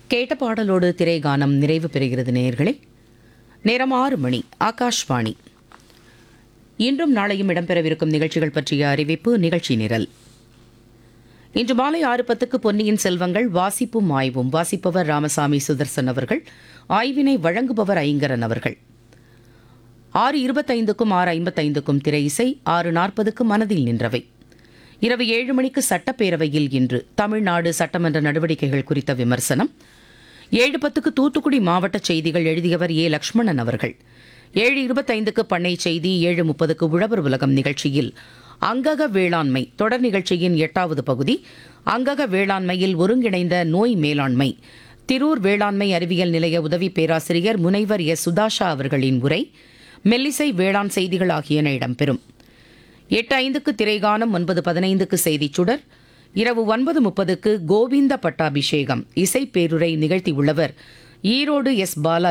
கேட்ட பாடலோடு திரைகானம் நிறைவு பெறுகிறது நேயர்களே நேரம் ஆறு மணி ஆகாஷ்வாணி இன்றும் நாளையும் இடம்பெறவிருக்கும் நிகழ்ச்சிகள் பற்றிய அறிவிப்பு நிகழ்ச்சி நிரல் இன்று மாலை ஆறு பத்துக்கு பொன்னியின் செல்வங்கள் வாசிப்பும் ஆய்வும் வாசிப்பவர் ராமசாமி சுதர்சன் அவர்கள் ஆய்வினை வழங்குபவர் ஐங்கரன் அவர்கள் ஆறு இருபத்தைந்துக்கும் ஆறு ஐம்பத்தைந்துக்கும் திரை இசை ஆறு நாற்பதுக்கு மனதில் நின்றவை இரவு ஏழு மணிக்கு சட்டப்பேரவையில் இன்று தமிழ்நாடு சட்டமன்ற நடவடிக்கைகள் குறித்த விமர்சனம் ஏழு பத்துக்கு தூத்துக்குடி மாவட்ட செய்திகள் எழுதியவர் ஏ லக்ஷ்மணன் அவர்கள் ஏழு இருபத்தைந்துக்கு பண்ணை செய்தி ஏழு முப்பதுக்கு உழவர் உலகம் நிகழ்ச்சியில் அங்கக வேளாண்மை தொடர் நிகழ்ச்சியின் எட்டாவது பகுதி அங்கக வேளாண்மையில் ஒருங்கிணைந்த நோய் மேலாண்மை திரூர் வேளாண்மை அறிவியல் நிலைய உதவி பேராசிரியர் முனைவர் எஸ் சுதாஷா அவர்களின் உரை மெல்லிசை வேளாண் செய்திகள் ஆகியன இடம்பெறும் எட்டு ஐந்துக்கு திரைகானம் ஒன்பது பதினைந்துக்கு செய்திச் சுடர் இரவு ஒன்பது முப்பதுக்கு கோவிந்த பட்டாபிஷேகம் இசை பேருரை நிகழ்த்தியுள்ளவர் ஈரோடு எஸ் பாலாஜி